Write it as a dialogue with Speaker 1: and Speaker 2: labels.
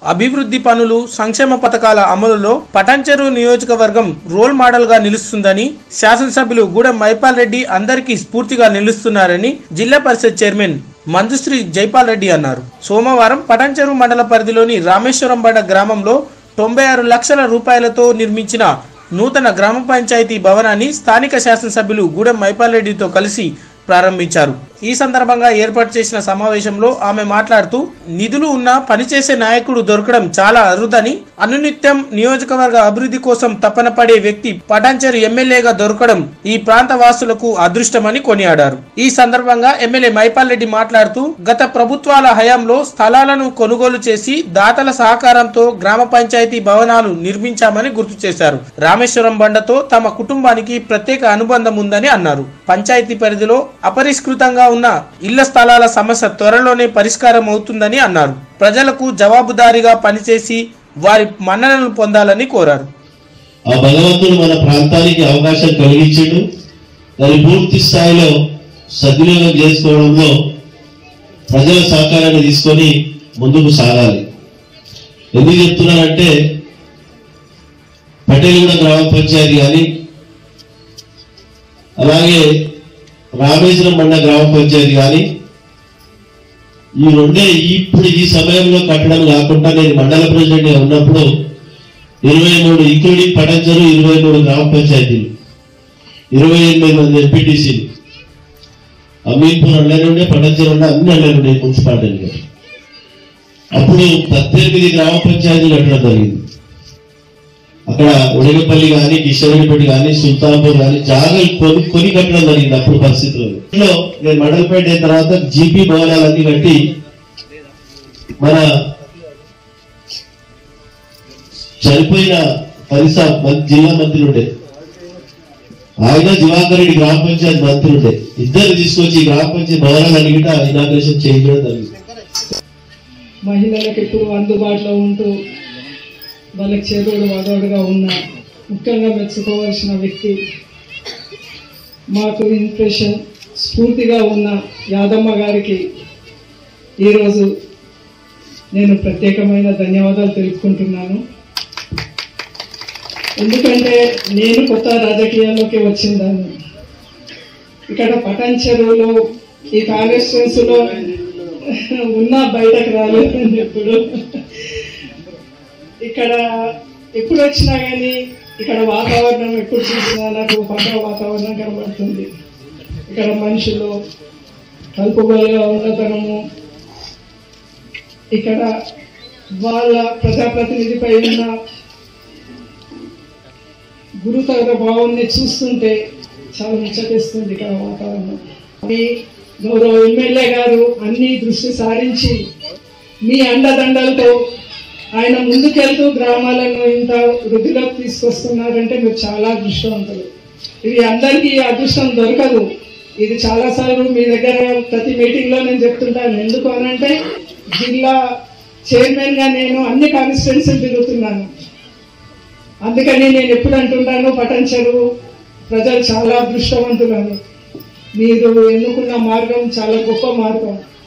Speaker 1: అభివృద్ధి పనులు సంక్షేమ పథకాల అమలులో పటాన్చెరు నియోజకవర్గం రోల్ మోడల్ గా నిలుస్తుందని శాసనసభ్యులు గూడెం మైపాల్ రెడ్డి అందరికీ స్ఫూర్తిగా నిలుస్తున్నారని జిల్లా పరిషత్ చైర్మన్ మంజుశ్రీ జైపాల్ రెడ్డి అన్నారు సోమవారం పటాన్చెరు మండల పరిధిలోని రామేశ్వరంబండ గ్రామంలో తొంభై ఆరు లక్షల రూపాయలతో నిర్మించిన నూతన గ్రామ పంచాయతీ భవనాన్ని స్థానిక శాసనసభ్యులు గూడెం మైపాల్ రెడ్డితో కలిసి ప్రారంభించారు ఈ సందర్భంగా ఏర్పాటు చేసిన సమావేశంలో ఆమె మాట్లాడుతూ నిధులు ఉన్న పనిచేసే నాయకుడు దొరకడం చాలా అరుదని అనునిత్యం నియోజకవర్గ అభివృద్ధి కోసం తపన పడే వ్యక్తి పటాన్చెరు ఎమ్మెల్యేగా దొరకడం ఈ ప్రాంత వాసులకు అదృష్టమని కొనియాడారు ఈ సందర్భంగా ఎమ్మెల్యే మైపాల్ రెడ్డి మాట్లాడుతూ గత ప్రభుత్వాల హయాంలో స్థలాలను కొనుగోలు చేసి దాతల సహకారంతో గ్రామ పంచాయతీ భవనాలు నిర్మించామని గుర్తు చేశారు రామేశ్వరం బండతో తమ కుటుంబానికి ప్రత్యేక అనుబంధం ఉందని అన్నారు పంచాయతీ పరిధిలో అపరిష్కృతంగా ఉన్న ఇళ్ల స్థలాల సమస్య త్వరలోనే పరిష్కారం అవుతుందని అన్నారు ప్రజలకు జవాబుదారీగా పనిచేసి వారి మన్ననలు పొందాలని కోరారు
Speaker 2: ఆ భగవంతుడు మన ప్రాంతానికి అవకాశం కలిగించాడు దాన్ని పూర్తి స్థాయిలో సద్వినియోగం చేసుకోవడంలో ప్రజల సహకారాన్ని తీసుకొని ముందుకు సాగాలి ఎందుకు చెప్తున్నానంటే పటేలగూడ గ్రామ పంచాయతీ కానీ అలాగే రామేశ్వరం మండ గ్రామ పంచాయతీ కానీ ఈ రెండే ఇప్పుడు ఈ సమయంలో కట్టడం కాకుండా నేను మండల ప్రెసిడెంట్ గా ఉన్నప్పుడు ఇరవై మూడు ఇంక్లూడింగ్ పటంచరు ఇరవై మూడు గ్రామ పంచాయతీలు ఇరవై ఎనిమిది మంది ఎంపీటీసీలు అమీన్పూర్ అల్లరి ఉండే పటంచరు ఉండే అన్ని అల్లరి ఉండే మున్సిపాలిటీలు అప్పుడు పద్దెనిమిది గ్రామ పంచాయతీలు కట్టడం జరిగింది అక్కడ ఉడగపల్లి కానీ కిషోరిపేట కానీ సుల్తాన్పూర్ కానీ జాగలు కొని కొని కట్టడం జరిగింది అప్పుడు పరిస్థితుల్లో ఇంట్లో నేను మండలపేట అయిన తర్వాత జీపీ భవనాలన్నీ కట్టి మన చనిపోయిన పరిస మం- జిల్లా మంత్రి ఉండే ఆయన దివాకర్ రెడ్డి గ్రామ పంచాయతీ మంత్రి ఉండే ఇద్దరు తీసుకొచ్చి ఈ గ్రామ పంచాయతీ భవనాలన్నీ కూడా ఇనాగ్రేషన్ చేయించడం జరిగింది
Speaker 3: మహిళలకు ఎప్పుడు అందుబాటులో ఉంటూ వాళ్ళకి చేదోడు వాదోడుగా ఉన్న ముఖ్యంగా మెచ్చుకోవాల్సిన వ్యక్తి మాకు ఇంప్రెషన్ స్ఫూర్తిగా ఉన్న యాదమ్మ గారికి ఈరోజు నేను ప్రత్యేకమైన ధన్యవాదాలు తెలుపుకుంటున్నాను ఎందుకంటే నేను కొత్త రాజకీయాల్లోకి వచ్చిందాన్ని ఇక్కడ పటాన్ చెరువులో ఈ కాన్స్టిట్యున్సీలో ఉన్నా బయటకు రాలేదు ఎప్పుడు ఇక్కడ ఎప్పుడు వచ్చినా కానీ ఇక్కడ వాతావరణం ఎప్పుడు చూసినా నాకు పండుగ వాతావరణం కనబడుతుంది ఇక్కడ మనుషులు కలుపుగోలుగా ఉన్నతనము ఇక్కడ వాళ్ళ ప్రజాప్రతినిధిపై ఉన్న గురుతర భావాన్ని చూస్తుంటే చాలా ముచ్చటిస్తుంది ఇక్కడ వాతావరణం మీ గౌరవ ఎమ్మెల్యే గారు అన్ని దృష్టి సారించి మీ అండదండలతో ఆయన ముందుకెళ్తూ గ్రామాలను ఇంత వృద్ధిలోకి తీసుకొస్తున్నారంటే మీరు చాలా అదృష్టవంతులు ఇది అందరికీ ఈ అదృష్టం దొరకదు ఇది చాలాసార్లు మీ దగ్గర ప్రతి మీటింగ్లో నేను చెప్తుంటాను ఎందుకు అనంటే జిల్లా చైర్మన్గా నేను అన్ని కాన్స్టిట్యున్సీలు తిరుగుతున్నాను అందుకని నేను ఎప్పుడు అంటుంటాను పటన్ చెరువు ప్రజలు చాలా అదృష్టవంతులని మీరు ఎన్నుకున్న మార్గం చాలా గొప్ప మార్గం